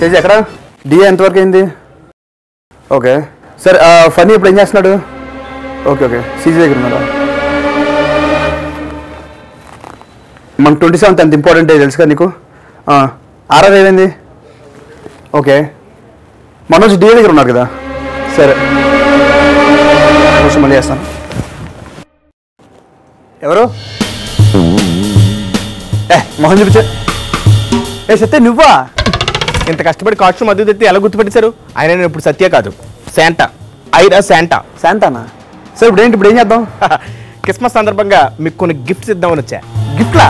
తేజ్ ఎక్కడ డిఏ ఎంతవరకు అయింది ఓకే సరే ఫనీ ఇప్పుడు ఏం చేస్తున్నాడు ఓకే ఓకే సీజీ దగ్గర ఉన్నాడా మనకు ట్వంటీ సెవెంత్ అంత ఇంపార్టెంట్ తెలుసు కదా నీకు ఆర్ఆర్ ఏమైంది ఓకే మనోజ్ డిఏ దగ్గర ఉన్నారు కదా సరే కొంచెం మళ్ళీ చేస్తాను ఎవరు ఏ మొహం చూపించే ఏ సత్య నువ్వా ఇంత కష్టపడి కాస్ట్యూమ్ అద్దె తెత్తి ఎలా గుర్తుపెట్టారు ఆయన నేను ఇప్పుడు సత్య కాదు శాంటా ఐరా శాంటా శాంతానా సరే ఇప్పుడు ఏంటి ఇప్పుడు ఏం చేద్దాం క్రిస్మస్ సందర్భంగా మీకు కొన్ని గిఫ్ట్స్ ఇద్దామని వచ్చా గిఫ్ట్లా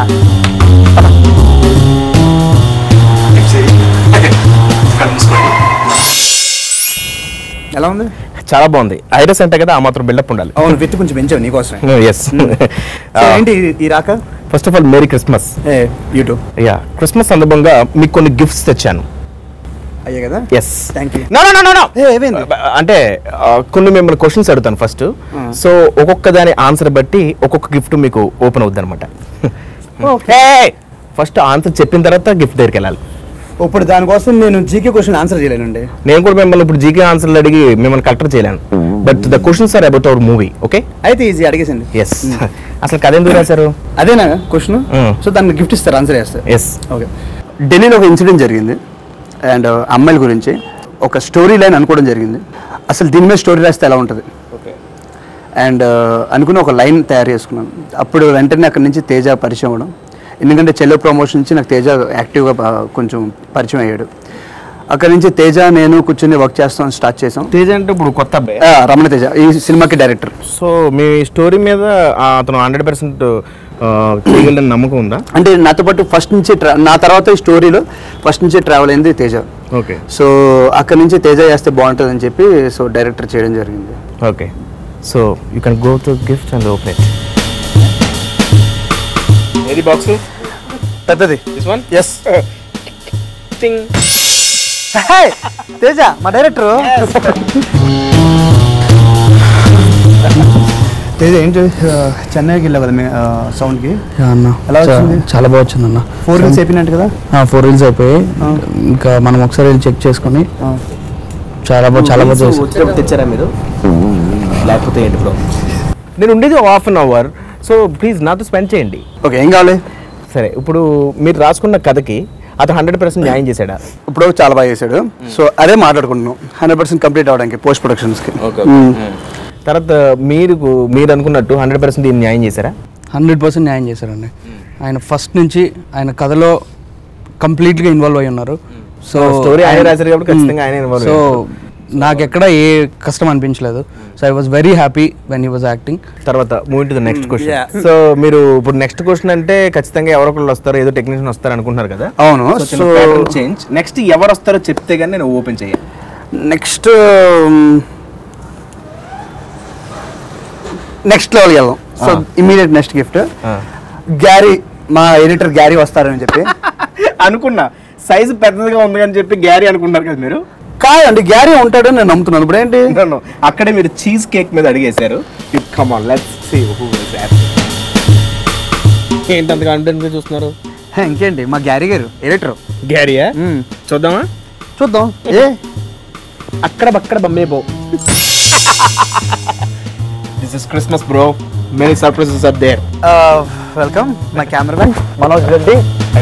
ఎలా ఉంది చాలా బాగుంది ఐరస్ అంటే కదా ఆ మాత్రం బిల్డప్ ఉండాలి అవును విత్ కొంచెం పెంచావు నీకోసమే ఎస్ సో ఏంటి ఈ- ఈ రాక first of all merry Christmas ఏ యూట్యూబ్ యా క్రిస్మస్ సందర్భంగా మీకు కొన్ని గిఫ్ట్స్ తెచ్చాను అయ్యే కదా yes thank you no no no no ఏ, ఏమైంది? అంటే ఆ, కొన్ని మిమ్మల్ని క్వశ్చన్స్ అడుగుతాను ఫస్ట్ సో ఒక్కొక్క దాని ఆన్సర్ బట్టి ఒక్కొక్క గిఫ్ట్ మీకు ఓపెన్ అవుద్ది అనమాట ఫస్ట్ ఆన్సర్ చెప్పిన తర్వాత గిఫ్ట్ దగ్గరికి వెళ్ళాలి ఇప్పుడు దానికోసం నేను జీకే క్వశ్చన్ ఆన్సర్ చేయలేనండి నేను కూడా మిమ్మల్ని ఇప్పుడు జీకే ఆన్సర్లు అడిగి మిమ్మల్ని కలెక్టర్ చేయలేను but the questions are about our movie okay అయితే ఈజీ అడిగేసండి ఎస్ అసలు కథ ఎందుకు రాశారు అదేనా క్వశ్చన్ Mm. సో దానికి గిఫ్ట్ ఇస్తారు ఆన్సర్ చేస్తారు ఎస్ ఓకే ఢిల్లీలో ఒక ఇన్సిడెంట్ జరిగింది అండ్ అమ్మాయిల గురించి ఒక స్టోరీ లైన్ అనుకోవడం జరిగింది అసలు దీని మీద స్టోరీ రాస్తే ఎలా ఉంటుంది అండ్ అనుకుని ఒక లైన్ తయారు చేసుకున్నాను అప్పుడు వెంటనే అక్కడి నుంచి తేజ పరిచయం అవ్వడం ఎందుకంటే చెల్లో ప్రమోషన్ నుంచి నాకు తేజ యాక్టివ్గా ఆ, కొంచెం పరిచయం అయ్యాడు అక్కడి నుంచి తేజ నేను కూర్చొని వర్క్ చేస్తాం స్టార్ట్ చేసాం తేజ్ అంటే ఇప్పుడు కొత్త అబ్బాయి ఆ, రమణ తేజ ఈ సినిమాకి డైరెక్టర్ సో మీ స్టోరీ మీద ఆ, అతను హండ్రెడ్ పర్సెంట్ చేయగలని నమ్మకం ఉందా అంటే నాతో పాటు ఫస్ట్ నుంచి tra- నా తర్వాత ఈ స్టోరీలో ఫస్ట్ నుంచి ట్రావెల్ అయింది తేజ ఓకే సో అక్కడి నుంచి తేజ చేస్తే బాగుంటుంది అని చెప్పి సో డైరెక్టర్ చేయడం జరిగింది okay so you can go to gift and open it ఏది బాక్స్ పెద్దది దిస్ వన్ ఎస్ టింగ్ తేజ మా డైరెక్టర్ తేజ ఏంటి ఆ, చెన్నైకి వెళ్ళావు కదా మీ సౌండ్కి యా అన్న ఎలా చా- వచ్చింది? చాలా బాగా వచ్చింది అన్న ఫోర్ వీల్స్ అయిపోయినట్టు కదా ఫోర్ రీల్స్ అయిపోయాయి ఆ. ఇంకా మనం ఒకసారి వెళ్ళి చెక్ చేసుకొని చాలా బాగా చాలా బాగా చేసాం తెచ్చారా మీరు లేకపోతే ఏంటి బ్రో నేను ఉండేది half an hour so please నాతో స్పెండ్ చేయండి ఓకే ఏం కావాలి సరే ఇప్పుడు మీరు రాసుకున్న కథకి అతను హండ్రెడ్ పర్సెంట్ న్యాయం చేశాడా ఇప్పుడు చాలా బాగా చేశాడు సో అదే మాట్లాడుకుంటున్నాం హండ్రెడ్ పర్సెంట్ కంప్లీట్ అవడానికి పోస్ట్ ప్రొడక్షన్స్కి తర్వాత మీరు మీరు అనుకున్నట్టు హండ్రెడ్ పర్సెంట్ దీన్ని న్యాయం చేశారా హండ్రెడ్ పర్సెంట్ న్యాయం చేశారండి ఆయన ఫస్ట్ నుంచి ఆయన కథలో కంప్లీట్గా ఇన్వాల్వ్ అయి ఉన్నారు సో స్టోరీ ఆయన రాశారు కాబట్టి ఖచ్చితంగా ఆయన involve సో నాకెక్కడ ఏ కష్టం అనిపించలేదు so I was very happy when he was acting తర్వాత move to the next yeah. Question so మీరు ఇప్పుడు నెక్స్ట్ క్వశ్చన్ అంటే ఖచ్చితంగా ఎవరో ఒకళ్ళు వస్తారు ఏదో టెక్నీషియన్ వస్తారు అనుకుంటున్నారు కదా అవును సో చేంజ్ నెక్స్ట్ ఎవరు వస్తారో చెప్తే కానీ నేను ఓపెన్ చేయాలి నెక్స్ట్ నెక్స్ట్ లెవెల్ వెళ్దాం so immediate next gift Gary మా ఎడిటర్ గ్యారీ వస్తారని చెప్పి అనుకున్నా సైజు పెద్దదిగా ఉంది అని చెప్పి గ్యారీ అనుకున్నారు కదా మీరు కాదండి గ్యారీ ఉంటాడు నేను నమ్ముతున్నాను ఇప్పుడు ఏంటి No, no. అక్కడే మీరు చీజ్ కేక్ మీద అడిగేశారు come on let's see who ఏంటి అంత కాన్ఫిడెంట్ గా చూస్తున్నారు హే, ఇంకేంటి మా గ్యారీ గారు ఎడిటర్ గ్యారీయా చూద్దామా చూద్దాం ఏ అక్కడ బక్కడ బమ్మే పో this is Christmas bro many surprises are there welcome మా కెమెరామెన్ మనోజ్ రెడ్డి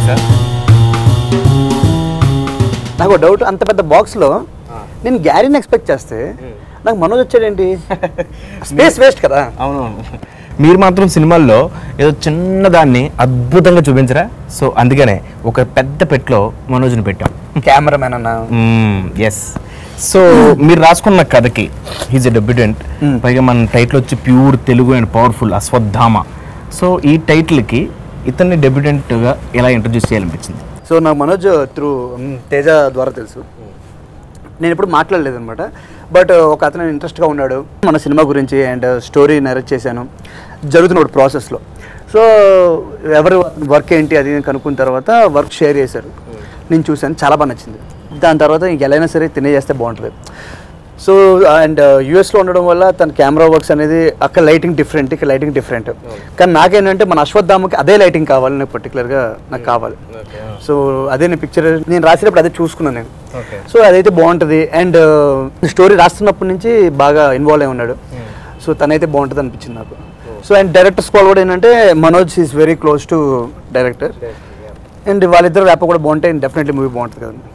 నాకు డౌట్ అంత పెద్ద బాక్స్లో నేను గ్యారీని ఎక్స్పెక్ట్ చేస్తే నాకు మనోజ్ వచ్చాడేంటి స్పేస్ వేస్ట్ కదా అవునవును మీరు మాత్రం సినిమాల్లో ఏదో చిన్నదాన్ని అద్భుతంగా చూపించరా సో అందుకనే ఒక పెద్ద పెట్లో మనోజ్ని పెట్టాం కెమెరామెన్ అన్న ఎస్ సో మీరు రాసుకున్న కథకి హీజ్ ఎ డెబ్యూటెంట్ Mm. పైగా మన టైటిల్ వచ్చి pure Telugu and powerful Ashwatthama so ఈ టైటిల్కి ఇతన్ని డెబ్యూటెంట్గా ఎలా ఇంట్రడ్యూస్ చేయాలనిపించింది సో నాకు మనోజ్ త్రూ తేజ ద్వారా తెలుసు నేను ఎప్పుడు మాట్లాడలేదు అనమాట బట్ ఒక అతను ఇంట్రెస్ట్గా ఉన్నాడు మన సినిమా గురించి అండ్ స్టోరీ నరేట్ చేశాను జరుగుతున్న ఒక ప్రాసెస్లో సో ఎవరు వర్క్ ఏంటి అది ఇది కనుక్కున్న తర్వాత వర్క్ షేర్ చేశారు నేను చూశాను చాలా బాగా నచ్చింది దాని తర్వాత ఇంక ఎలా అయినా సరే తినేచేస్తే బాగుంటుంది సో అండ్ యూఎస్లో ఉండడం వల్ల తన కెమెరా వర్క్స్ అనేది అక్కడ లైటింగ్ డిఫరెంట్ ఇక్కడ లైటింగ్ డిఫరెంట్ కానీ నాకేంటంటే మన అశ్వత్థామకి అదే లైటింగ్ కావాలి నాకు పర్టికులర్గా నాకు కావాలి సో అదే నేను పిక్చర్ నేను రాసేటప్పుడు అదే చూసుకున్నాను నేను ఓకే సో అదైతే బాగుంటుంది అండ్ స్టోరీ రాస్తున్నప్పటి నుంచి బాగా ఇన్వాల్వ్ అయి ఉన్నాడు సో తనైతే బాగుంటుంది అనిపించింది నాకు సో అండ్ డైరెక్టర్ స్కాల్ కూడా ఏంటంటే Manoj is very close to director and వాళ్ళిద్దరు ర్యాప్ కూడా బాగుంటే డెఫినెట్లీ మూవీ బాగుంటుంది కదండి